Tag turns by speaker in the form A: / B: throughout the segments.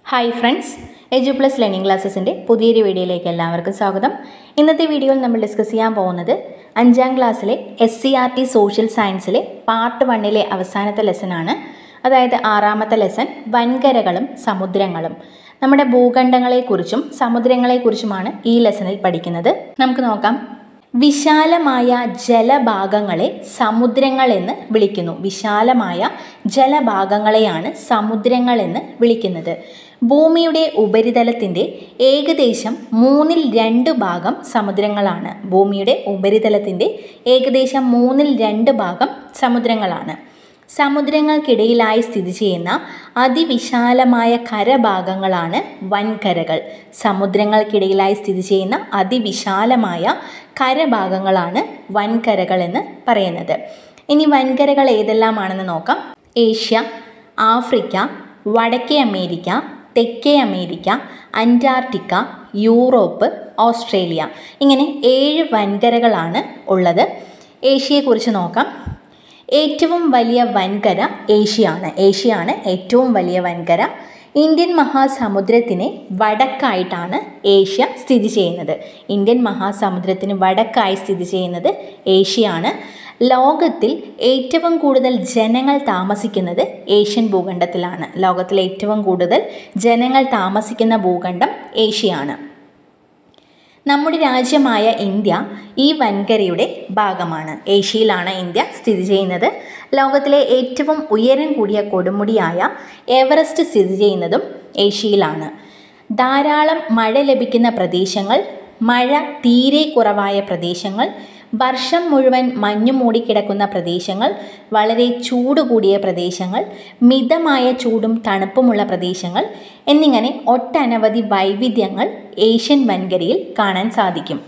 A: hi friends Edu Plus Learning ക്ലാസ്സസിൻ്റെ പുതിയൊരു വീഡിയോയിലേക്ക് എല്ലാവർക്കും സ്വാഗതം ഇന്നത്തെ വീഡിയോയിൽ നമ്മൾ ഡിസ്കസ് ചെയ്യാൻ പോകുന്നത് അഞ്ചാം ക്ലാസ്സിലെ S C R T social സയൻസിലെ പാർട്ട് വണ്ണിലെ അവസാനത്തെ ലെസനാണ് അതായത് ആറാമത്തെ ലെസൺ വൻകരകളും സമുദ്രങ്ങളും നമ്മുടെ ഭൂഖണ്ഡങ്ങളെക്കുറിച്ചും സമുദ്രങ്ങളെക്കുറിച്ചുമാണ് ഈ ലെസണിൽ പഠിക്കുന്നത് നമുക്ക് നോക്കാം വിശാലമായ ജലഭാഗങ്ങളെ സമുദ്രങ്ങൾ എന്ന് വിളിക്കുന്നു വിശാലമായ ജലഭാഗങ്ങളെയാണ് സമുദ്രങ്ങൾ എന്ന് വിളിക്കുന്നത് ഭൂമിയുടെ ഉപരിതലത്തിൻ്റെ ഏകദേശം മൂന്നിൽ രണ്ട് ഭാഗം സമുദ്രങ്ങളാണ് ഭൂമിയുടെ ഉപരിതലത്തിൻ്റെ ഏകദേശം മൂന്നിൽ രണ്ട് ഭാഗം സമുദ്രങ്ങളാണ് സമുദ്രങ്ങൾക്കിടയിലായി സ്ഥിതി ചെയ്യുന്ന അതിവിശാലമായ കരഭാഗങ്ങളാണ് വൻകരകൾ സമുദ്രങ്ങൾക്കിടയിലായി സ്ഥിതി ചെയ്യുന്ന അതിവിശാലമായ കരഭാഗങ്ങളാണ് വൻകരകൾ എന്ന് പറയുന്നത് ഇനി വൻകരകൾ ഏതെല്ലാമാണെന്ന് നോക്കാം ഏഷ്യ ആഫ്രിക്ക വടക്കേ അമേരിക്ക തെക്കേ അമേരിക്ക അന്റാർട്ടിക്ക യൂറോപ്പ് ഓസ്ട്രേലിയ ഇങ്ങനെ ഏഴ് വൻകരകളാണ് ഉള്ളത് ഏഷ്യയെക്കുറിച്ച് നോക്കാം ഏറ്റവും വലിയ വൻകര ഏഷ്യയാണ് ഏഷ്യയാണ് ഏറ്റവും വലിയ വൻകര ഇന്ത്യൻ മഹാസമുദ്രത്തിന് വടക്കായിട്ടാണ് ഏഷ്യ സ്ഥിതി ചെയ്യുന്നത് ഇന്ത്യൻ മഹാസമുദ്രത്തിന് വടക്കായി സ്ഥിതി ചെയ്യുന്നത് ഏഷ്യയാണ് ലോകത്തിൽ ഏറ്റവും കൂടുതൽ ജനങ്ങൾ താമസിക്കുന്നത് ഏഷ്യൻ ഭൂഖണ്ഡത്തിലാണ് ലോകത്തിൽ ഏറ്റവും കൂടുതൽ ജനങ്ങൾ താമസിക്കുന്ന ഭൂഖണ്ഡം ഏഷ്യയാണ് നമ്മുടെ രാജ്യമായ ഇന്ത്യ ഈ വൻകരയുടെ ഭാഗമാണ് ഏഷ്യയിലാണ് ഇന്ത്യ സ്ഥിതി ചെയ്യുന്നത് ലോകത്തിലെ ഏറ്റവും ഉയരം കൂടിയ കൊടുമുടിയായ എവറസ്റ്റ് സ്ഥിതി ചെയ്യുന്നതും ഏഷ്യയിലാണ് ധാരാളം മഴ ലഭിക്കുന്ന പ്രദേശങ്ങൾ മഴ തീരെ കുറവായ പ്രദേശങ്ങൾ വർഷം മുഴുവൻ മഞ്ഞു മൂടിക്കിടക്കുന്ന പ്രദേശങ്ങൾ വളരെ ചൂട് കൂടിയ പ്രദേശങ്ങൾ മിതമായ ചൂടും തണുപ്പുമുള്ള പ്രദേശങ്ങൾ എന്നിങ്ങനെ ഒട്ടനവധി വൈവിധ്യങ്ങൾ ഏഷ്യൻ വൻകരയിൽ കാണാൻ സാധിക്കും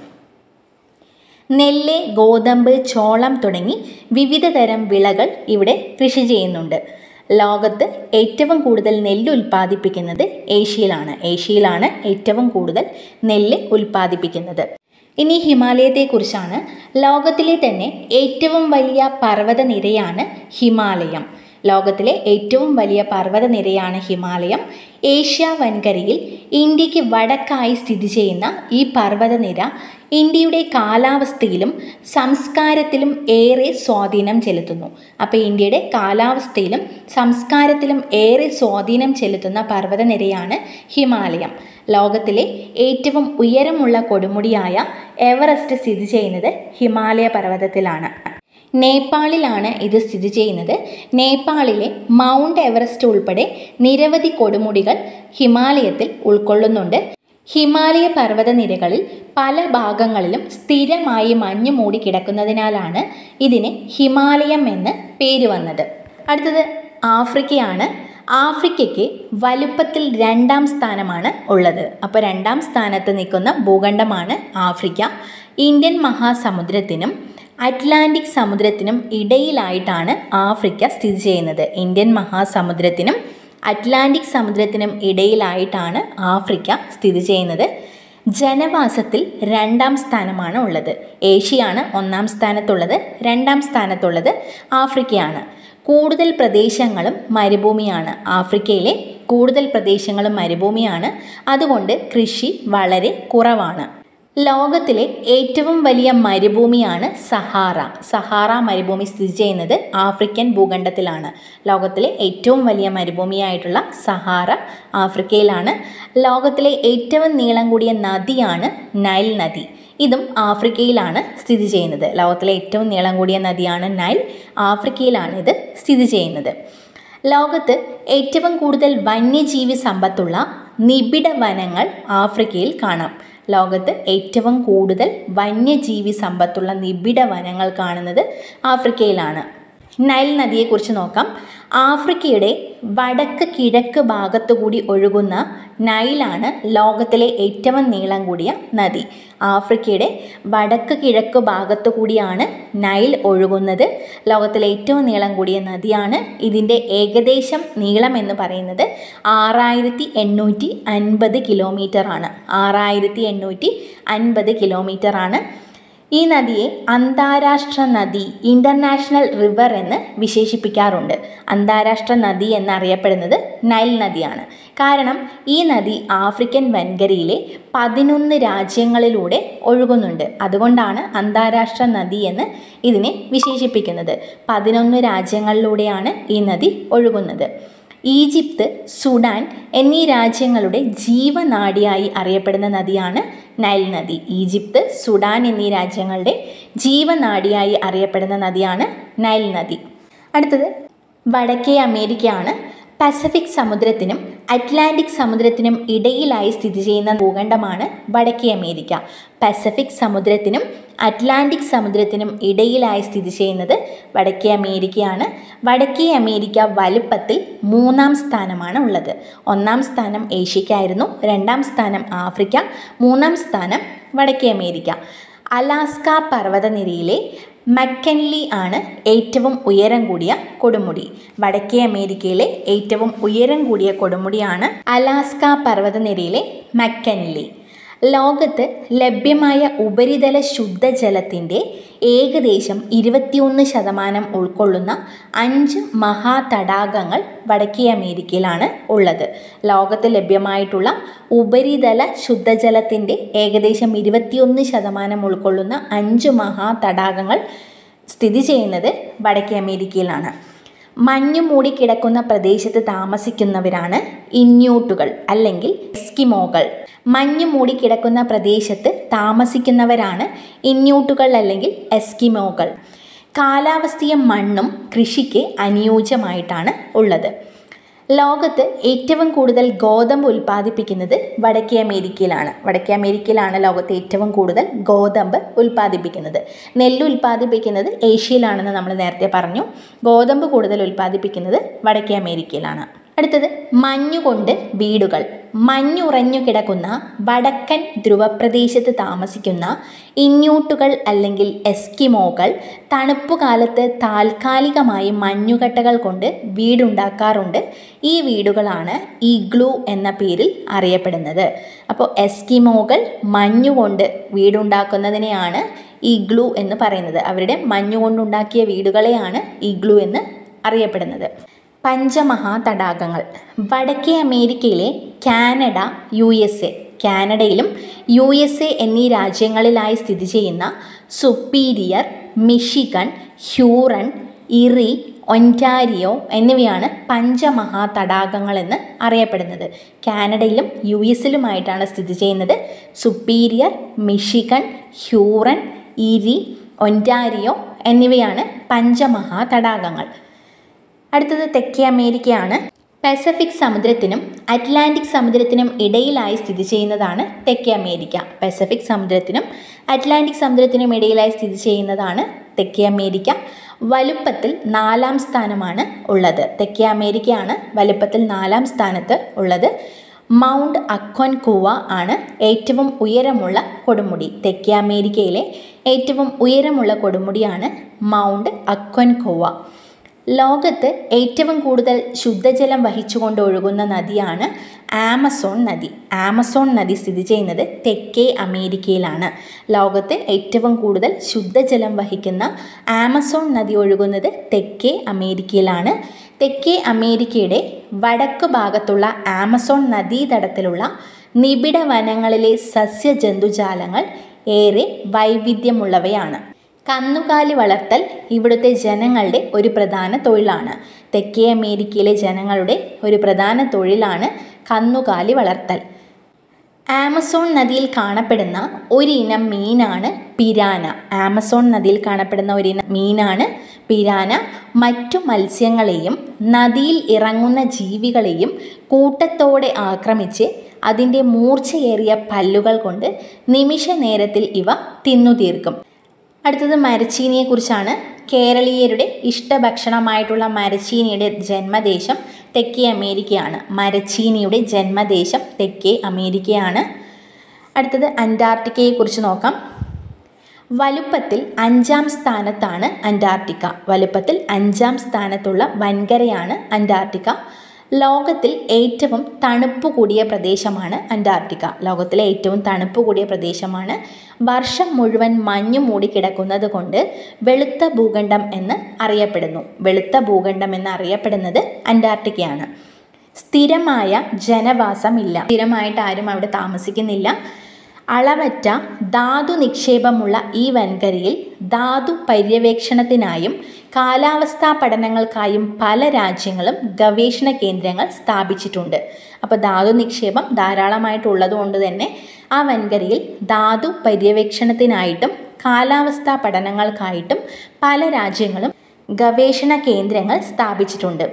A: നെല്ല് ഗോതമ്പ് ചോളം തുടങ്ങി വിവിധ തരം വിളകൾ ഇവിടെ കൃഷി ചെയ്യുന്നുണ്ട് ലോകത്ത് ഏറ്റവും കൂടുതൽ നെല്ല് ഉൽപ്പാദിപ്പിക്കുന്നത് ഏഷ്യയിലാണ് ഏഷ്യയിലാണ് ഏറ്റവും കൂടുതൽ നെല്ല് ഉൽപ്പാദിപ്പിക്കുന്നത് ഇനി ഹിമാലയത്തെക്കുറിച്ചാണ് ലോകത്തിലെ തന്നെ ഏറ്റവും വലിയ പർവ്വതനിരയാണ് ഹിമാലയം ലോകത്തിലെ ഏറ്റവും വലിയ പർവ്വതനിരയാണ് ഹിമാലയം ഏഷ്യ വൻകരയിൽ ഇന്ത്യക്ക് വടക്കായി സ്ഥിതി ചെയ്യുന്ന ഈ പർവ്വതനിര ഇന്ത്യയുടെ കാലാവസ്ഥയിലും സംസ്കാരത്തിലും ഏറെ സ്വാധീനം ചെലുത്തുന്നു അപ്പോൾ ഇന്ത്യയുടെ കാലാവസ്ഥയിലും സംസ്കാരത്തിലും ഏറെ സ്വാധീനം ചെലുത്തുന്ന പർവ്വതനിരയാണ് ഹിമാലയം ലോകത്തിലെ ഏറ്റവും ഉയരമുള്ള കൊടുമുടിയായ എവറസ്റ്റ് സ്ഥിതി ചെയ്യുന്നത് ഹിമാലയ പർവ്വതത്തിലാണ് നേപ്പാളിലാണ് ഇത് സ്ഥിതി ചെയ്യുന്നത് നേപ്പാളിലെ മൗണ്ട് എവറസ്റ്റ് ഉൾപ്പെടെ നിരവധി കൊടുമുടികൾ ഹിമാലയത്തിൽ ഉൾക്കൊള്ളുന്നുണ്ട് ഹിമാലയ പർവ്വതനിരകളിൽ പല ഭാഗങ്ങളിലും സ്ഥിരമായി മഞ്ഞു മൂടി കിടക്കുന്നതിനാലാണ് ഇതിന് ഹിമാലയം എന്ന് പേര് വന്നത് അടുത്തത് ആഫ്രിക്കയാണ് ആഫ്രിക്കയ്ക്ക് വലുപ്പത്തിൽ രണ്ടാം സ്ഥാനമാണ് ഉള്ളത് അപ്പോൾ രണ്ടാം സ്ഥാനത്ത് നിൽക്കുന്ന ഭൂഖണ്ഡമാണ് ആഫ്രിക്ക ഇന്ത്യൻ മഹാസമുദ്രത്തിനും അറ്റ്ലാന്റിക് സമുദ്രത്തിനും ഇടയിലായിട്ടാണ് ആഫ്രിക്ക സ്ഥിതി ചെയ്യുന്നത് ഇന്ത്യൻ മഹാസമുദ്രത്തിനും അറ്റ്ലാന്റിക് സമുദ്രത്തിനും ഇടയിലായിട്ടാണ് ആഫ്രിക്ക സ്ഥിതി ചെയ്യുന്നത് ജനവാസത്തിൽ രണ്ടാം സ്ഥാനമാണ് ഉള്ളത് ഏഷ്യയാണ് ഒന്നാം സ്ഥാനത്തുള്ളത് രണ്ടാം സ്ഥാനത്തുള്ളത് ആഫ്രിക്കയാണ് കൂടുതൽ പ്രദേശങ്ങളും മരുഭൂമിയാണ് ആഫ്രിക്കയിലെ കൂടുതൽ പ്രദേശങ്ങളും മരുഭൂമിയാണ് അതുകൊണ്ട് കൃഷി വളരെ കുറവാണ് ലോകത്തിലെ ഏറ്റവും വലിയ മരുഭൂമിയാണ് സഹാറ സഹാറ മരുഭൂമി സ്ഥിതി ചെയ്യുന്നത് ആഫ്രിക്കൻ ഭൂഖണ്ഡത്തിലാണ് ലോകത്തിലെ ഏറ്റവും വലിയ മരുഭൂമിയായിട്ടുള്ള സഹാറ ആഫ്രിക്കയിലാണ് ലോകത്തിലെ ഏറ്റവും നീളം കൂടിയ നദിയാണ് നൈൽ നദി ഇതും ആഫ്രിക്കയിലാണ് സ്ഥിതി ചെയ്യുന്നത് ലോകത്തിലെ ഏറ്റവും നീളം കൂടിയ നദിയാണ് നൈൽ ആഫ്രിക്കയിലാണ് ഇത് സ്ഥിതി ചെയ്യുന്നത് ലോകത്ത് ഏറ്റവും കൂടുതൽ വന്യജീവി സമ്പത്തുള്ള നിബിഡ വനങ്ങൾ ആഫ്രിക്കയിൽ കാണാം ലോകത്ത് ഏറ്റവും കൂടുതൽ വന്യജീവി സമ്പത്തുള്ള നിബിഡ വനങ്ങൾ കാണുന്നത് ആഫ്രിക്കയിലാണ് നൈൽ നദിയെക്കുറിച്ച് നോക്കാം ആഫ്രിക്കയുടെ വടക്ക് കിഴക്ക് ഭാഗത്തുകൂടി ഒഴുകുന്ന നൈലാണ് ലോകത്തിലെ ഏറ്റവും നീളം കൂടിയ നദി ആഫ്രിക്കയുടെ വടക്ക് കിഴക്ക് ഭാഗത്തു കൂടിയാണ് നൈൽ ഒഴുകുന്നത് ലോകത്തിലെ ഏറ്റവും നീളം കൂടിയ നദിയാണ് ഇതിൻ്റെ ഏകദേശം നീളം എന്ന് പറയുന്നത് ആറായിരത്തി എണ്ണൂറ്റി അൻപത് കിലോമീറ്റർ ആണ് ആറായിരത്തി എണ്ണൂറ്റി അൻപത് കിലോമീറ്റർ ആണ് ഈ നദിയെ അന്താരാഷ്ട്ര നദി ഇൻ്റർനാഷണൽ റിവർ എന്ന് വിശേഷിപ്പിക്കാറുണ്ട് അന്താരാഷ്ട്ര നദി എന്നറിയപ്പെടുന്നത് നൈൽ നദിയാണ് കാരണം ഈ നദി ആഫ്രിക്കൻ വൻകരയിലെ പതിനൊന്ന് രാജ്യങ്ങളിലൂടെ ഒഴുകുന്നുണ്ട് അതുകൊണ്ടാണ് അന്താരാഷ്ട്ര നദി എന്ന് ഇതിനെ വിശേഷിപ്പിക്കുന്നത് പതിനൊന്ന് രാജ്യങ്ങളിലൂടെയാണ് ഈ നദി ഒഴുകുന്നത് ഈജിപ്ത് സുഡാൻ എന്നീ രാജ്യങ്ങളുടെ ജീവനാഡിയായി അറിയപ്പെടുന്ന നദിയാണ് നൈൽ നദി ഈജിപ്ത് സുഡാൻ എന്നീ രാജ്യങ്ങളുടെ ജീവനാഡിയായി അറിയപ്പെടുന്ന നദിയാണ് നൈൽ നദി അടുത്തത് വടക്കേ അമേരിക്കയാണ് പസഫിക് സമുദ്രത്തിനും അറ്റ്ലാന്റിക് സമുദ്രത്തിനും ഇടയിലായി സ്ഥിതി ചെയ്യുന്ന ഭൂഖണ്ഡമാണ് വടക്കേ അമേരിക്ക പസഫിക് സമുദ്രത്തിനും അറ്റ്ലാന്റിക് സമുദ്രത്തിനും ഇടയിലായി സ്ഥിതി ചെയ്യുന്നത് വടക്കേ അമേരിക്കയാണ് വടക്കേ അമേരിക്ക വലുപ്പത്തിൽ മൂന്നാം സ്ഥാനമാണ് ഉള്ളത് ഒന്നാം സ്ഥാനം ഏഷ്യയ്ക്കായിരുന്നു രണ്ടാം സ്ഥാനം ആഫ്രിക്ക മൂന്നാം സ്ഥാനം വടക്കേ അമേരിക്ക അലാസ്ക പർവ്വതനിരയിലെ മക്കൻലി ആണ് ഏറ്റവും ഉയരം കൂടിയ കൊടുമുടി വടക്കേ അമേരിക്കയിലെ ഏറ്റവും ഉയരം കൂടിയ കൊടുമുടിയാണ് അലാസ്ക പർവ്വതനിരയിലെ മക്കൻലി ലോകത്ത് ലഭ്യമായ ഉപരിതല ശുദ്ധജലത്തിൻ്റെ ഏകദേശം ഇരുപത്തിയൊന്ന് ശതമാനം ഉൾക്കൊള്ളുന്ന അഞ്ച് മഹാതടാകങ്ങൾ വടക്കേ അമേരിക്കയിലാണ് ഉള്ളത് ലോകത്ത് ലഭ്യമായിട്ടുള്ള ഉപരിതല ശുദ്ധജലത്തിൻ്റെ ഏകദേശം ഇരുപത്തിയൊന്ന് ശതമാനം ഉൾക്കൊള്ളുന്ന അഞ്ച് മഹാതടാകങ്ങൾ സ്ഥിതി ചെയ്യുന്നത് വടക്കേ അമേരിക്കയിലാണ് മഞ്ഞു മൂടിക്കിടക്കുന്ന പ്രദേശത്ത് താമസിക്കുന്നവരാണ് ഇന്യൂട്ടുകൾ അല്ലെങ്കിൽ എസ്കിമോകൾ മഞ്ഞു മൂടിക്കിടക്കുന്ന പ്രദേശത്ത് താമസിക്കുന്നവരാണ് ഇന്യൂട്ടുകൾ അല്ലെങ്കിൽ എസ്കിമോകൾ കാലാവസ്ഥയും മണ്ണും കൃഷിക്ക് അനുയോജ്യമായിട്ടാണ് ഉള്ളത് ലോകത്ത് ഏറ്റവും കൂടുതൽ ഗോതമ്പ് ഉൽപ്പാദിപ്പിക്കുന്നത് വടക്കേ അമേരിക്കയിലാണ് വടക്കേ അമേരിക്കയിലാണ് ലോകത്ത് ഏറ്റവും കൂടുതൽ ഗോതമ്പ് ഉൽപ്പാദിപ്പിക്കുന്നത് നെല്ല് ഉൽപ്പാദിപ്പിക്കുന്നത് ഏഷ്യയിലാണെന്ന് നമ്മൾ നേരത്തെ പറഞ്ഞു ഗോതമ്പ് കൂടുതൽ ഉൽപ്പാദിപ്പിക്കുന്നത് വടക്കേ അമേരിക്കയിലാണ് അടുത്തത് മഞ്ഞുകൊണ്ട് വീടുകൾ മഞ്ഞുറഞ്ഞു കിടക്കുന്ന വടക്കൻ ധ്രുവപ്രദേശത്ത് താമസിക്കുന്ന ഇന്യൂട്ടുകൾ അല്ലെങ്കിൽ എസ്കിമോകൾ തണുപ്പുകാലത്ത് താൽക്കാലികമായി മഞ്ഞുകട്ടകൾ കൊണ്ട് വീടുണ്ടാക്കാറുണ്ട് ഈ വീടുകളാണ് ഇഗ്ലൂ എന്ന പേരിൽ അറിയപ്പെടുന്നത് അപ്പോൾ എസ്കിമോകൾ മഞ്ഞുകൊണ്ട് വീടുണ്ടാക്കുന്നതിനെയാണ് ഇഗ്ലൂ എന്ന് പറയുന്നത് അവരുടെ മഞ്ഞുകൊണ്ടുണ്ടാക്കിയ വീടുകളെയാണ് ഇഗ്ലൂ എന്ന് അറിയപ്പെടുന്നത് പഞ്ചമഹാതടാകങ്ങൾ വടക്കേ അമേരിക്കയിലെ കാനഡ യു എസ് എ കാനഡയിലും യു എസ് എ എന്നീ രാജ്യങ്ങളിലായി സ്ഥിതി ചെയ്യുന്ന Superior Michigan Huron Erie Ontario എന്നിവയാണ് പഞ്ചമഹാതടാകങ്ങൾ എന്ന് അറിയപ്പെടുന്നത് കാനഡയിലും യു എസിലുമായിട്ടാണ് സ്ഥിതി ചെയ്യുന്നത് സുപ്പീരിയർ മിഷിഗൺ ഹ്യൂറൺ ഇരി ഒൻറ്റാരിയോ എന്നിവയാണ് പഞ്ചമഹാതടാകങ്ങൾ അടുത്തത് തെക്കേ അമേരിക്കയാണ് പസഫിക് സമുദ്രത്തിനും അറ്റ്ലാന്റിക് സമുദ്രത്തിനും ഇടയിലായി സ്ഥിതി ചെയ്യുന്നതാണ് തെക്കേ അമേരിക്ക പസഫിക് സമുദ്രത്തിനും അറ്റ്ലാന്റിക് സമുദ്രത്തിനും ഇടയിലായി സ്ഥിതി ചെയ്യുന്നതാണ് തെക്കേ അമേരിക്ക വലുപ്പത്തിൽ നാലാം സ്ഥാനമാണ് ഉള്ളത് തെക്കേ അമേരിക്കയാണ് വലുപ്പത്തിൽ നാലാം സ്ഥാനത്ത് ഉള്ളത് മൗണ്ട് അക്വൻകൂവ ആണ് ഏറ്റവും ഉയരമുള്ള കൊടുമുടി തെക്കേ അമേരിക്കയിലെ ഏറ്റവും ഉയരമുള്ള കൊടുമുടിയാണ് മൗണ്ട് അക്വൻകൂവ ലോകത്ത് ഏറ്റവും കൂടുതൽ ശുദ്ധജലം വഹിച്ചുകൊണ്ട് ഒഴുകുന്ന നദിയാണ് ആമസോൺ നദി ആമസോൺ നദി സ്ഥിതി ചെയ്യുന്നത് തെക്കേ അമേരിക്കയിലാണ് ലോകത്ത് ഏറ്റവും കൂടുതൽ ശുദ്ധജലം വഹിക്കുന്ന ആമസോൺ നദി ഒഴുകുന്നത് തെക്കേ അമേരിക്കയിലാണ് തെക്കേ അമേരിക്കയുടെ വടക്ക് ഭാഗത്തുള്ള ആമസോൺ നദീതടത്തിലുള്ള നിബിഡ വനങ്ങളിലെ സസ്യജന്തുജാലങ്ങൾ ഏറെ വൈവിധ്യമുള്ളവയാണ് കന്നുകാലി വളർത്തൽ ഇവിടുത്തെ ജനങ്ങളുടെ ഒരു പ്രധാന തൊഴിലാണ് തെക്കേ അമേരിക്കയിലെ ജനങ്ങളുടെ ഒരു പ്രധാന തൊഴിലാണ് കന്നുകാലി വളർത്തൽ ആമസോൺ നദിയിൽ കാണപ്പെടുന്ന ഒരിനം മീനാണ് പിരാന ആമസോൺ നദിയിൽ കാണപ്പെടുന്ന ഒരിനം മീനാണ് പിരാന മറ്റു മത്സ്യങ്ങളെയും നദിയിൽ ഇറങ്ങുന്ന ജീവികളെയും കൂട്ടത്തോടെ ആക്രമിച്ച് അതിൻ്റെ മൂർച്ചയേറിയ പല്ലുകൾ കൊണ്ട് നിമിഷ നേരത്തിൽ ഇവ തിന്നു തീർക്കും അടുത്തത് മരച്ചീനിയെക്കുറിച്ചാണ് കേരളീയരുടെ ഇഷ്ടഭക്ഷണമായിട്ടുള്ള മരച്ചീനിയുടെ ജന്മദേശം തെക്കേ അമേരിക്കയാണ് മരച്ചീനിയുടെ ജന്മദേശം തെക്കേ അമേരിക്കയാണ് അടുത്തത് അന്റാർട്ടിക്കയെക്കുറിച്ച് നോക്കാം വലുപ്പത്തിൽ അഞ്ചാം സ്ഥാനത്താണ് അന്റാർട്ടിക്ക വലുപ്പത്തിൽ അഞ്ചാം സ്ഥാനത്തുള്ള വൻകരയാണ് അന്റാർട്ടിക്ക ലോകത്തിൽ ഏറ്റവും തണുപ്പ് കൂടിയ പ്രദേശമാണ് അന്റാർട്ടിക്ക ലോകത്തിലെ ഏറ്റവും തണുപ്പ് കൂടിയ പ്രദേശമാണ് വർഷം മുഴുവൻ മഞ്ഞ് മൂടി കിടക്കുന്നത് കൊണ്ട് വെളുത്ത ഭൂഖണ്ഡം എന്ന് അറിയപ്പെടുന്നു വെളുത്ത ഭൂഖണ്ഡം എന്ന് അറിയപ്പെടുന്നത് അന്റാർട്ടിക്കയാണ് സ്ഥിരമായ ജനവാസമില്ല സ്ഥിരമായിട്ട് ആരും അവിടെ താമസിക്കുന്നില്ല അളവറ്റ ധാതു നിക്ഷേപമുള്ള ഈ വൻകരയിൽ ധാതു പര്യവേക്ഷണത്തിനായും കാലാവസ്ഥാ പഠനങ്ങൾക്കായും പല രാജ്യങ്ങളും ഗവേഷണ കേന്ദ്രങ്ങൾ സ്ഥാപിച്ചിട്ടുണ്ട് അപ്പോൾ ധാതു നിക്ഷേപം ധാരാളമായിട്ടുള്ളത് കൊണ്ട് തന്നെ ആ വൻകരയിൽ ധാതു പര്യവേക്ഷണത്തിനായിട്ടും കാലാവസ്ഥാ പഠനങ്ങൾക്കായിട്ടും പല രാജ്യങ്ങളും ഗവേഷണ കേന്ദ്രങ്ങൾ സ്ഥാപിച്ചിട്ടുണ്ട്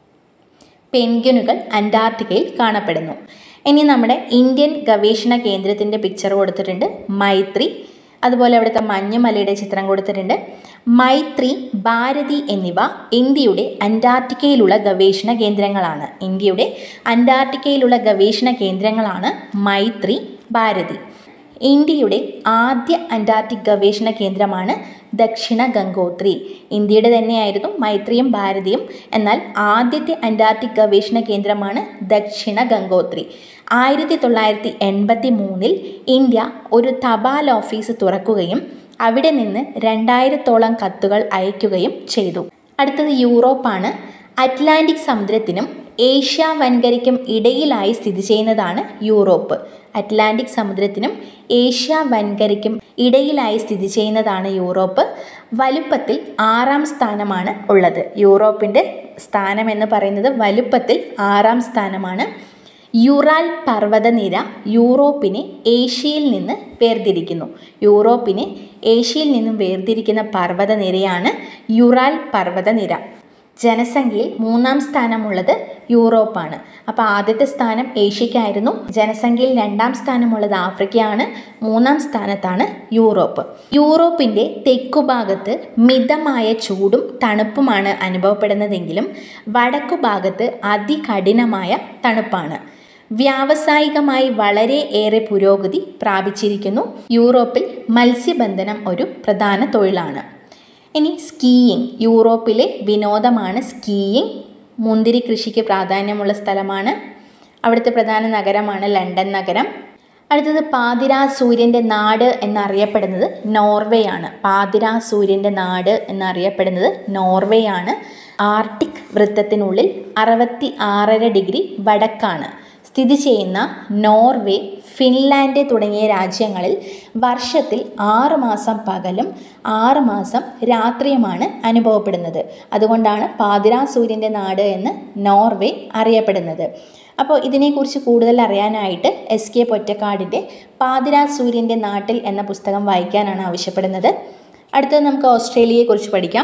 A: പെൻഗ്വിനുകൾ അന്റാർട്ടിക്കയിൽ കാണപ്പെടുന്നു ഇനി നമ്മുടെ ഇന്ത്യൻ ഗവേഷണ കേന്ദ്രത്തിൻ്റെ പിക്ചർ കൊടുത്തിട്ടുണ്ട് മൈത്രി അതുപോലെ അവിടുത്തെ മഞ്ഞുമലയുടെ ചിത്രം കൊടുത്തിട്ടുണ്ട് മൈത്രി ഭാരതി എന്നിവ ഇന്ത്യയുടെ അന്റാർട്ടിക്കയിലുള്ള ഗവേഷണ കേന്ദ്രങ്ങളാണ് ഇന്ത്യയുടെ അന്റാർട്ടിക്കയിലുള്ള ഗവേഷണ കേന്ദ്രങ്ങളാണ് മൈത്രി ഭാരതി ഇന്ത്യയുടെ ആദ്യ അന്റാർട്ടിക് ഗവേഷണ കേന്ദ്രമാണ് ദക്ഷിണ ഗംഗോത്രി ഇന്ത്യയുടെ തന്നെയായിരുന്നു മൈത്രിയും ഭാരതിയും എന്നാൽ ആദ്യത്തെ അന്റാർട്ടിക് ഗവേഷണ കേന്ദ്രമാണ് ദക്ഷിണ ഗംഗോത്രി ആയിരത്തി തൊള്ളായിരത്തി എൺപത്തി മൂന്നിൽ ഇന്ത്യ ഒരു തപാൽ ഓഫീസ് തുറക്കുകയും അവിടെ നിന്ന് രണ്ടായിരത്തോളം കത്തുകൾ അയക്കുകയും ചെയ്തു അടുത്തത് യൂറോപ്പാണ് അറ്റ്ലാന്റിക് സമുദ്രത്തിനും ഏഷ്യ വൻകരയ്ക്കും ഇടയിലായി സ്ഥിതി ചെയ്യുന്നതാണ് യൂറോപ്പ് അറ്റ്ലാന്റിക് സമുദ്രത്തിനും ഏഷ്യ വൻകരയ്ക്കും ഇടയിലായി സ്ഥിതി ചെയ്യുന്നതാണ് യൂറോപ്പ് വലുപ്പത്തിൽ ആറാം സ്ഥാനമാണ് ഉള്ളത് യൂറോപ്പിൻ്റെ സ്ഥാനം എന്ന് പറയുന്നത് വലുപ്പത്തിൽ ആറാം സ്ഥാനമാണ് യുറാൽ പർവ്വതനിര യൂറോപ്പിനെ ഏഷ്യയിൽ നിന്ന് വേർതിരിക്കുന്നു യൂറോപ്പിനെ ഏഷ്യയിൽ നിന്നും വേർതിരിക്കുന്ന പർവ്വതനിരയാണ് യുറാൽ പർവ്വതനിര ജനസംഖ്യയിൽ മൂന്നാം സ്ഥാനമുള്ളത് യൂറോപ്പാണ് അപ്പോൾ ആദ്യത്തെ സ്ഥാനം ഏഷ്യക്കായിരുന്നു ജനസംഖ്യയിൽ രണ്ടാം സ്ഥാനമുള്ളത് ആഫ്രിക്കയാണ് മൂന്നാം സ്ഥാനത്താണ് യൂറോപ്പ് യൂറോപ്പിൻ്റെ തെക്കുഭാഗത്ത് മിതമായ ചൂടും തണുപ്പുമാണ് അനുഭവപ്പെടുന്നതെങ്കിലും വടക്കുഭാഗത്ത് അതികഠിനമായ തണുപ്പാണ് വ്യാവസായികമായി വളരെ ഏറെ പുരോഗതി പ്രാപിച്ചിരിക്കുന്നു യൂറോപ്പിൽ മത്സ്യബന്ധനം ഒരു പ്രധാന തൊഴിലാണ് ഇനി സ്കീയിങ് യൂറോപ്പിലെ വിനോദമാണ് സ്കീയിങ് മുന്തിരി കൃഷിക്ക് പ്രാധാന്യമുള്ള സ്ഥലമാണ് അവിടുത്തെ പ്രധാന നഗരമാണ് ലണ്ടൻ നഗരം അടുത്തത് പാതിരാ സൂര്യൻ്റെ നാട് എന്നറിയപ്പെടുന്നത് നോർവേ ആണ് പാതിരാ സൂര്യൻ്റെ നാട് എന്നറിയപ്പെടുന്നത് നോർവേ ആണ് ആർട്ടിക് വൃത്തത്തിനുള്ളിൽ അറുപത്തി ആറര ഡിഗ്രി വടക്കാണ് സ്ഥിതി ചെയ്യുന്ന നോർവേ ഫിൻലാൻഡ് തുടങ്ങിയ രാജ്യങ്ങളിൽ വർഷത്തിൽ ആറ് മാസം പകലും ആറ് മാസം രാത്രിയുമാണ് അനുഭവപ്പെടുന്നത് അതുകൊണ്ടാണ് പാതിരാ സൂര്യൻ്റെ നാട് എന്ന് നോർവേ അറിയപ്പെടുന്നത് അപ്പോൾ ഇതിനെക്കുറിച്ച് കൂടുതൽ അറിയാനായിട്ട് എസ് കെ പൊറ്റക്കാടിൻ്റെ പാതിരാ സൂര്യൻ്റെ നാട്ടിൽ എന്ന പുസ്തകം വായിക്കാനാണ് ആവശ്യപ്പെടുന്നത് അടുത്തത് നമുക്ക് ഓസ്ട്രേലിയയെക്കുറിച്ച് പഠിക്കാം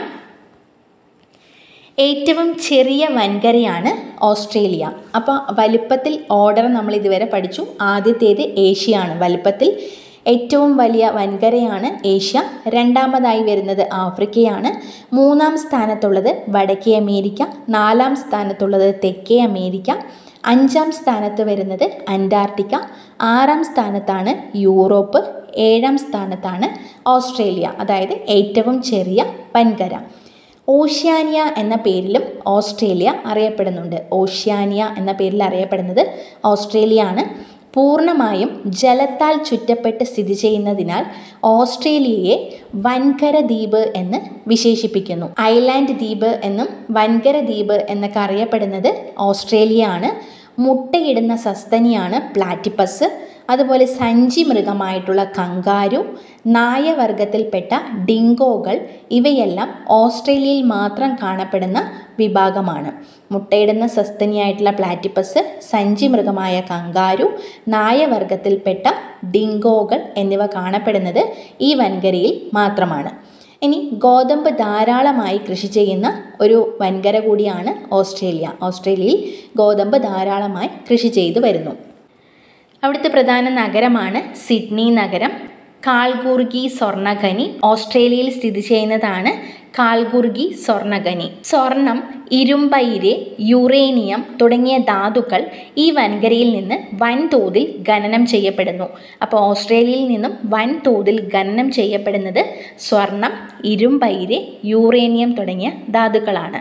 A: ഏറ്റവും ചെറിയ വൻകരയാണ് ഓസ്ട്രേലിയ അപ്പോൾ വലുപ്പത്തിൽ ഓർഡർ നമ്മൾ ഇതുവരെ പഠിച്ചു ആദ്യത്തേത് ഏഷ്യയാണ് വലുപ്പത്തിൽ ഏറ്റവും വലിയ വൻകരയാണ് ഏഷ്യ രണ്ടാമതായി വരുന്നത് ആഫ്രിക്കയാണ് മൂന്നാം സ്ഥാനത്തുള്ളത് വടക്കേ അമേരിക്ക നാലാം സ്ഥാനത്തുള്ളത് തെക്കേ അമേരിക്ക അഞ്ചാം സ്ഥാനത്ത് വരുന്നത് അന്റാർട്ടിക്ക ആറാം സ്ഥാനത്താണ് യൂറോപ്പ് ഏഴാം സ്ഥാനത്താണ് ഓസ്ട്രേലിയ അതായത് ഏറ്റവും ചെറിയ വൻകര ഓഷ്യാനിയ എന്ന പേരിലും ഓസ്ട്രേലിയ അറിയപ്പെടുന്നുണ്ട് ഓഷ്യാനിയ എന്ന പേരിൽ അറിയപ്പെടുന്നത് ഓസ്ട്രേലിയ ആണ് പൂർണ്ണമായും ജലത്താൽ ചുറ്റപ്പെട്ട് സ്ഥിതി ചെയ്യുന്നതിനാൽ ഓസ്ട്രേലിയയെ വൻകര ദ്വീപ് എന്ന് വിശേഷിപ്പിക്കുന്നു ഐലാൻഡ് ദ്വീപ് എന്നും വൻകര ദ്വീപ് എന്നൊക്കെ അറിയപ്പെടുന്നത് ഓസ്ട്രേലിയ ആണ് മുട്ടയിടുന്ന സസ്തനിയാണ് പ്ലാറ്റിപ്പസ് അതുപോലെ സഞ്ചി മൃഗമായിട്ടുള്ള കങ്കാരു നായവർഗത്തിൽപ്പെട്ട ഡിങ്കോകൾ ഇവയെല്ലാം ഓസ്ട്രേലിയയിൽ മാത്രം കാണപ്പെടുന്ന വിഭാഗമാണ് മുട്ടയിടുന്ന സസ്തനിയായിട്ടുള്ള പ്ലാറ്റിപ്പസ് സഞ്ചി മൃഗമായ കങ്കാരു നായവർഗത്തിൽപ്പെട്ട ഡിങ്കോകൾ എന്നിവ കാണപ്പെടുന്നത് ഈ വൻകരയിൽ മാത്രമാണ് ഇനി ഗോതമ്പ് ധാരാളമായി കൃഷി ചെയ്യുന്ന ഒരു വൻകര കൂടിയാണ് ഓസ്ട്രേലിയ ഓസ്ട്രേലിയയിൽ ഗോതമ്പ് ധാരാളമായി കൃഷി ചെയ്തു വരുന്നു അവിടുത്തെ പ്രധാന നഗരമാണ് സിഡ്നി നഗരം കാൾഗുർഗി സ്വർണ്ണഖനി ഓസ്ട്രേലിയയിൽ സ്ഥിതി ചെയ്യുന്നതാണ് കാൽഗുർഗി സ്വർണ്ണഖനി സ്വർണം ഇരുമ്പയിര് യുറേനിയം തുടങ്ങിയ ധാതുക്കൾ ഈ വൻകരയിൽ നിന്ന് വൻതോതിൽ ഖനനം ചെയ്യപ്പെടുന്നു അപ്പോൾ ഓസ്ട്രേലിയയിൽ നിന്നും വൻതോതിൽ ഖനനം ചെയ്യപ്പെടുന്നത് സ്വർണം ഇരുമ്പയിര് യുറേനിയം തുടങ്ങിയ ധാതുക്കളാണ്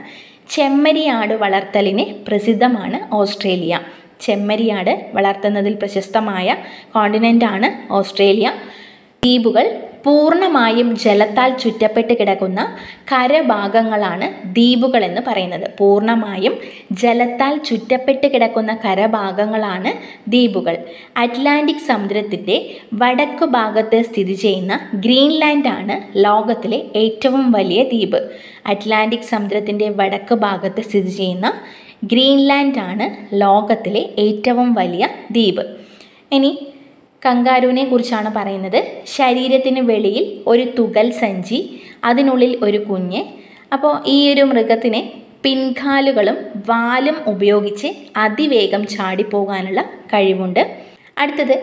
A: ചെമ്മരിയാട് വളർത്തലിന് പ്രസിദ്ധമാണ് ഓസ്ട്രേലിയ ചെമ്മരിയാട് വളർത്തുന്നതിൽ പ്രശസ്തമായ കോണ്ടിനെൻ്റാണ് ഓസ്ട്രേലിയ ദ്വീപുകൾ പൂർണ്ണമായും ജലത്താൽ ചുറ്റപ്പെട്ട് കിടക്കുന്ന കരഭാഗങ്ങളാണ് ദ്വീപുകൾ എന്ന് പറയുന്നത് പൂർണ്ണമായും ജലത്താൽ ചുറ്റപ്പെട്ട് കിടക്കുന്ന കരഭാഗങ്ങളാണ് ദ്വീപുകൾ അറ്റ്ലാന്റിക് സമുദ്രത്തിൻ്റെ വടക്കു ഭാഗത്ത് സ്ഥിതി ചെയ്യുന്ന ഗ്രീൻലാൻഡ് ആണ് ലോകത്തിലെ ഏറ്റവും വലിയ ദ്വീപ് അറ്റ്ലാന്റിക് സമുദ്രത്തിൻ്റെ വടക്ക് ഭാഗത്ത് സ്ഥിതി ചെയ്യുന്ന ഗ്രീൻലാൻഡ് ആണ് ലോകത്തിലെ ഏറ്റവും വലിയ ദ്വീപ് ഇനി കങ്കാരുവിനെ കുറിച്ചാണ് പറയുന്നത് ശരീരത്തിന് വെളിയിൽ ഒരു തുകൽ സഞ്ചി അതിനുള്ളിൽ ഒരു കുഞ്ഞ് അപ്പോൾ ഈ ഒരു മൃഗത്തിന് പിൻകാലുകളും വാലും ഉപയോഗിച്ച് അതിവേഗം ചാടിപ്പോകാനുള്ള കഴിവുണ്ട് അടുത്തത്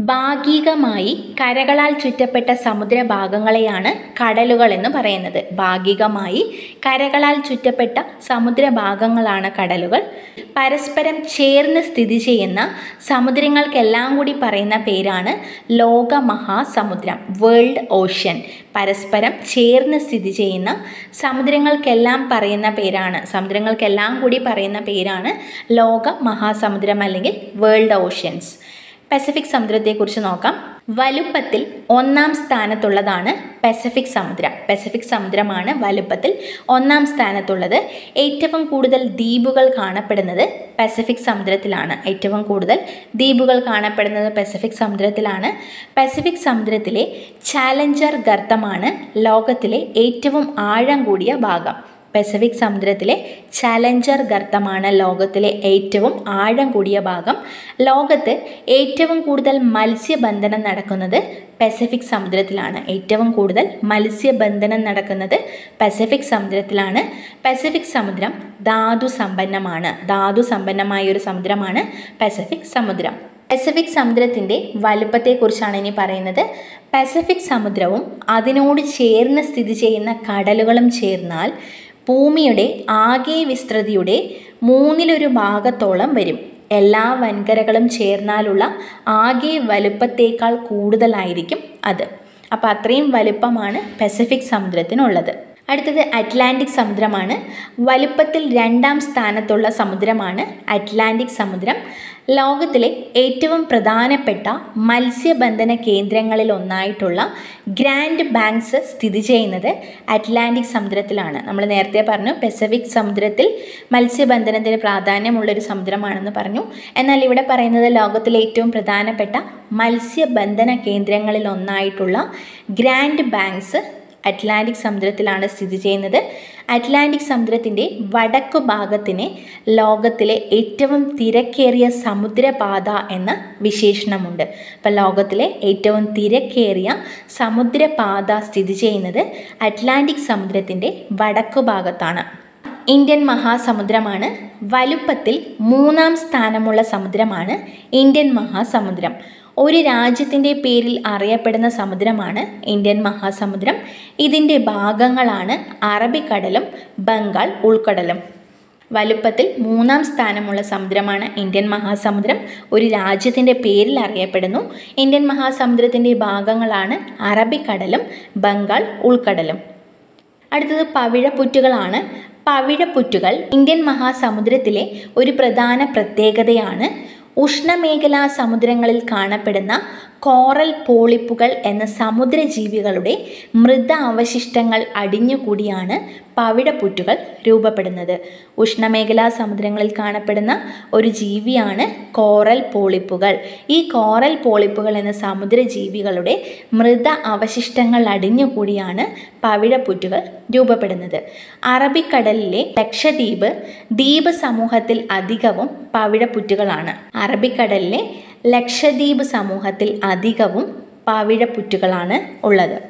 A: ഭാഗികമായി കരകളാൽ ചുറ്റപ്പെട്ട സമുദ്രഭാഗങ്ങളെയാണ് കടലുകൾ എന്ന് പറയുന്നത് ഭാഗികമായി കരകളാൽ ചുറ്റപ്പെട്ട സമുദ്രഭാഗങ്ങളാണ് കടലുകൾ പരസ്പരം ചേർന്ന് സ്ഥിതി ചെയ്യുന്ന സമുദ്രങ്ങൾക്കെല്ലാം കൂടി പറയുന്ന പേരാണ് ലോക മഹാസമുദ്രം വേൾഡ് ഓഷ്യൻ പരസ്പരം ചേർന്ന് സ്ഥിതി ചെയ്യുന്ന സമുദ്രങ്ങൾക്കെല്ലാം പറയുന്ന പേരാണ് സമുദ്രങ്ങൾക്കെല്ലാം കൂടി പറയുന്ന പേരാണ് ലോക മഹാസമുദ്രം അല്ലെങ്കിൽ വേൾഡ് ഓഷ്യൻസ് പസഫിക് സമുദ്രത്തെക്കുറിച്ച് നോക്കാം വലുപ്പത്തിൽ ഒന്നാം സ്ഥാനത്തുള്ളതാണ് പസഫിക് സമുദ്രം പസഫിക് സമുദ്രമാണ് വലുപ്പത്തിൽ ഒന്നാം സ്ഥാനത്തുള്ളത് ഏറ്റവും കൂടുതൽ ദ്വീപുകൾ കാണപ്പെടുന്നത് പസഫിക് സമുദ്രത്തിലാണ് ഏറ്റവും കൂടുതൽ ദ്വീപുകൾ കാണപ്പെടുന്നത് പസഫിക് സമുദ്രത്തിലാണ് പസഫിക് സമുദ്രത്തിലെ ചാലഞ്ചർ ഗർത്തമാണ് ലോകത്തിലെ ഏറ്റവും ആഴം കൂടിയ ഭാഗം പസഫിക് സമുദ്രത്തിലെ ചാലഞ്ചർ ഗർത്തമാണ് ലോകത്തിലെ ഏറ്റവും ആഴം കൂടിയ ഭാഗം ലോകത്ത് ഏറ്റവും കൂടുതൽ മത്സ്യബന്ധനം നടക്കുന്നത് പസഫിക് സമുദ്രത്തിലാണ് ഏറ്റവും കൂടുതൽ മത്സ്യബന്ധനം നടക്കുന്നത് പസഫിക് സമുദ്രത്തിലാണ് പസഫിക് സമുദ്രം ധാതു സമ്പന്നമാണ് ധാതു സമ്പന്നമായ ഒരു സമുദ്രമാണ് പസഫിക് സമുദ്രം പസഫിക് സമുദ്രത്തിൻ്റെ വലുപ്പത്തെക്കുറിച്ചാണ് ഇനി പറയുന്നത് പസഫിക് സമുദ്രവും അതിനോട് ചേർന്ന് സ്ഥിതി ചെയ്യുന്ന കടലുകളും ചേർന്നാൽ ഭൂമിയുടെ ആകെ വിസ്തൃതിയുടെ മൂന്നിലൊരു ഭാഗത്തോളം വരും എല്ലാ വൻകരകളും ചേർന്നാലുള്ള ആകെ വലുപ്പത്തേക്കാൾ കൂടുതലായിരിക്കും അത് അപ്പോൾ അത്രയും വലുപ്പമാണ് പസഫിക് സമുദ്രത്തിനുള്ളത് അടുത്തത് അറ്റ്ലാന്റിക് സമുദ്രമാണ് വലുപ്പത്തിൽ രണ്ടാം സ്ഥാനത്തുള്ള സമുദ്രമാണ് അറ്റ്ലാന്റിക് സമുദ്രം ലോകത്തിലെ ഏറ്റവും പ്രധാനപ്പെട്ട മത്സ്യബന്ധന കേന്ദ്രങ്ങളിൽ ഒന്നായിട്ടുള്ള ഗ്രാൻഡ് ബാങ്ക്സ് സ്ഥിതി ചെയ്യുന്നത് അറ്റ്ലാന്റിക് സമുദ്രത്തിലാണ് നമ്മൾ നേരത്തെ പറഞ്ഞു പസഫിക് സമുദ്രത്തിൽ മത്സ്യബന്ധനത്തിന് പ്രാധാന്യമുള്ളൊരു സമുദ്രമാണെന്ന് പറഞ്ഞു എന്നാൽ ഇവിടെ പറയുന്നത് ലോകത്തിലെ ഏറ്റവും പ്രധാനപ്പെട്ട മത്സ്യബന്ധന കേന്ദ്രങ്ങളിൽ ഒന്നായിട്ടുള്ള ഗ്രാൻഡ് ബാങ്ക്സ് അറ്റ്ലാന്റിക് സമുദ്രത്തിലാണ് സ്ഥിതി ചെയ്യുന്നത് അറ്റ്ലാന്റിക് സമുദ്രത്തിൻ്റെ വടക്കു ഭാഗത്തിന് ലോകത്തിലെ ഏറ്റവും തിരക്കേറിയ സമുദ്രപാത എന്ന വിശേഷണമുണ്ട് അപ്പം ലോകത്തിലെ ഏറ്റവും തിരക്കേറിയ സമുദ്രപാത സ്ഥിതി ചെയ്യുന്നത് അറ്റ്ലാന്റിക് സമുദ്രത്തിൻ്റെ വടക്കു ഭാഗത്താണ് ഇന്ത്യൻ മഹാസമുദ്രമാണ് വലുപ്പത്തിൽ മൂന്നാം സ്ഥാനമുള്ള സമുദ്രമാണ് ഇന്ത്യൻ മഹാസമുദ്രം ഒരു രാജ്യത്തിൻ്റെ പേരിൽ അറിയപ്പെടുന്ന സമുദ്രമാണ് ഇന്ത്യൻ മഹാസമുദ്രം ഇതിൻ്റെ ഭാഗങ്ങളാണ് അറബിക്കടലും ബംഗാൾ ഉൾക്കടലും വലുപ്പത്തിൽ മൂന്നാം സ്ഥാനമുള്ള സമുദ്രമാണ് ഇന്ത്യൻ മഹാസമുദ്രം ഒരു രാജ്യത്തിൻ്റെ പേരിൽ അറിയപ്പെടുന്നു ഇന്ത്യൻ മഹാസമുദ്രത്തിൻ്റെ ഭാഗങ്ങളാണ് അറബിക്കടലും ബംഗാൾ ഉൾക്കടലും അടുത്തത് പവിഴപ്പുറ്റുകളാണ് പവിഴപ്പുറ്റുകൾ ഇന്ത്യൻ മഹാസമുദ്രത്തിലെ ഒരു പ്രധാന പ്രത്യേകതയാണ് ഉഷ്ണമേഖലാ സമുദ്രങ്ങളിൽ കാണപ്പെടുന്ന കോറൽ പോളിപ്പുകൾ എന്ന സമുദ്രജീവികളുടെ മൃത അവശിഷ്ടങ്ങൾ അടിഞ്ഞുകൂടിയാണ് പവിഴപ്പുറ്റുകൾ രൂപപ്പെടുന്നത് ഉഷ്ണമേഖലാ സമുദ്രങ്ങളിൽ കാണപ്പെടുന്ന ഒരു ജീവിയാണ് കോറൽ പോളിപ്പുകൾ ഈ കോറൽ പോളിപ്പുകൾ എന്ന സമുദ്രജീവികളുടെ മൃത അവശിഷ്ടങ്ങൾ അടിഞ്ഞുകൂടിയാണ് പവിഴപ്പുറ്റുകൾ രൂപപ്പെടുന്നത് അറബിക്കടലിലെ ലക്ഷദ്വീപ് ദ്വീപ് സമൂഹത്തിൽ അധികവും പവിഴപ്പുറ്റുകളാണ് അറബിക്കടലിലെ ലക്ഷദ്വീപ് സമൂഹത്തിൽ അധികവും പവിഴപ്പുറ്റുകളാണ് ഉള്ളത്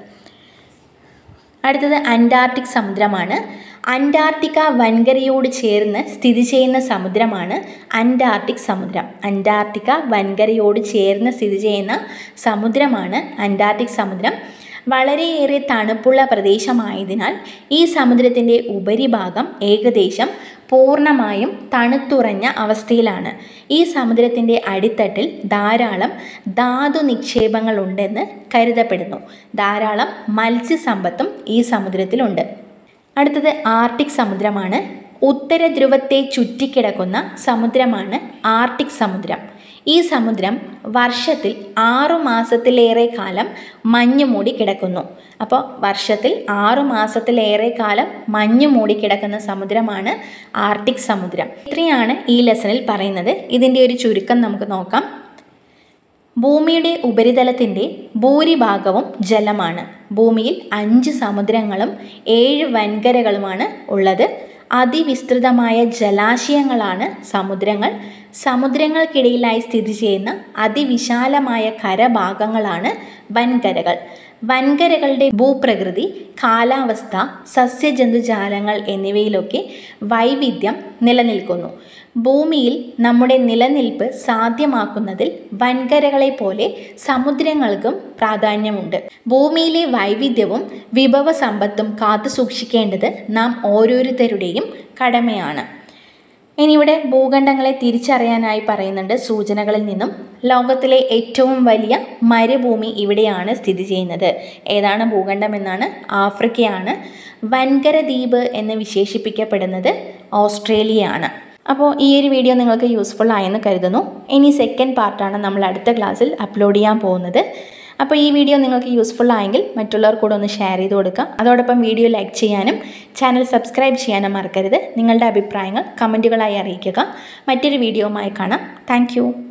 A: അടുത്തത് അന്റാർട്ടിക് സമുദ്രമാണ് അന്റാർട്ടിക്ക വൻകരയോട് ചേർന്ന് സ്ഥിതി ചെയ്യുന്ന സമുദ്രമാണ് അന്റാർട്ടിക് സമുദ്രം അന്റാർട്ടിക്ക വൻകരയോട് ചേർന്ന് സ്ഥിതി ചെയ്യുന്ന സമുദ്രമാണ് അന്റാർട്ടിക് സമുദ്രം വളരെയേറെ തണുപ്പുള്ള പ്രദേശമായതിനാൽ ഈ സമുദ്രത്തിൻ്റെ ഉപരിഭാഗം ഏകദേശം പൂർണ്ണമായും തണുത്തുറഞ്ഞ അവസ്ഥയിലാണ് ഈ സമുദ്രത്തിൻ്റെ അടിത്തട്ടിൽ ധാരാളം ധാതു നിക്ഷേപങ്ങളുണ്ടെന്ന് കരുതപ്പെടുന്നു ധാരാളം മത്സ്യസമ്പത്തും ഈ സമുദ്രത്തിലുണ്ട് അടുത്തത് ആർട്ടിക് സമുദ്രമാണ് ഉത്തര ധ്രുവത്തെ ചുറ്റിക്കിടക്കുന്ന സമുദ്രമാണ് ആർട്ടിക് സമുദ്രം ഈ സമുദ്രം വർഷത്തിൽ ആറു മാസത്തിലേറെ കാലം മഞ്ഞ് മൂടി കിടക്കുന്നു അപ്പോൾ വർഷത്തിൽ ആറു മാസത്തിലേറെ കാലം മഞ്ഞ് മൂടി കിടക്കുന്ന സമുദ്രമാണ് ആർട്ടിക് സമുദ്രം ഇത്രയാണ് ഈ ലെസണിൽ പറയുന്നത് ഇതിൻ്റെ ഒരു ചുരുക്കം നമുക്ക് നോക്കാം ഭൂമിയുടെ ഉപരിതലത്തിൻ്റെ ഭൂരിഭാഗവും ജലമാണ് ഭൂമിയിൽ അഞ്ച് സമുദ്രങ്ങളും ഏഴ് വൻകരകളുമാണ് ഉള്ളത് അതിവിസ്തൃതമായ ജലാശയങ്ങളാണ് സമുദ്രങ്ങൾ സമുദ്രങ്ങൾക്കിടയിലായി സ്ഥിതി ചെയ്യുന്ന അതിവിശാലമായ കരഭാഗങ്ങളാണ് വൻകരകൾ വൻകരകളുടെ ഭൂപ്രകൃതി കാലാവസ്ഥ സസ്യജന്തുജാലങ്ങൾ എന്നിവയിലൊക്കെ വൈവിധ്യം നിലനിൽക്കുന്നു ഭൂമിയിൽ നമ്മുടെ നിലനിൽപ്പ് സാധ്യമാക്കുന്നതിൽ വൻകരകളെ പോലെ സമുദ്രങ്ങൾക്കും പ്രാധാന്യമുണ്ട് ഭൂമിയിലെ വൈവിധ്യവും വിഭവ സമ്പത്തും കാത്തു സൂക്ഷിക്കേണ്ടത് നാം ഓരോരുത്തരുടെയും കടമയാണ് ഇനി ഇവിടെ ഭൂഖണ്ഡങ്ങളെ തിരിച്ചറിയാനായി പറയുന്നുണ്ട് സൂചനകളിൽ നിന്നും ലോകത്തിലെ ഏറ്റവും വലിയ മരുഭൂമി ഇവിടെയാണ് സ്ഥിതി ചെയ്യുന്നത് ഏതാണ് ഭൂഖണ്ഡം എന്നാണ് ആഫ്രിക്കയാണ് വൻകര ദ്വീപ് എന്ന് വിശേഷിപ്പിക്കപ്പെടുന്നത് ഓസ്ട്രേലിയയാണ് അപ്പോൾ ഈ ഒരു വീഡിയോ നിങ്ങൾക്ക് യൂസ്ഫുൾ ആയെന്ന് കരുതുന്നു ഇനി സെക്കൻഡ് പാർട്ടാണ് നമ്മൾ അടുത്ത ക്ലാസ്സിൽ അപ്ലോഡ് ചെയ്യാൻ പോകുന്നത് അപ്പോൾ ഈ വീഡിയോ നിങ്ങൾക്ക് യൂസ്ഫുൾ ആയെങ്കിൽ മറ്റുള്ളവർ കൂടെ ഒന്ന് ഷെയർ ചെയ്ത് കൊടുക്കുക അതോടൊപ്പം വീഡിയോ ലൈക്ക് ചെയ്യാനും ചാനൽ സബ്സ്ക്രൈബ് ചെയ്യാനും മറക്കരുത് നിങ്ങളുടെ അഭിപ്രായങ്ങൾ കമൻറ്റുകളായി അറിയിക്കുക മറ്റൊരു വീഡിയോയുമായി കാണാം താങ്ക്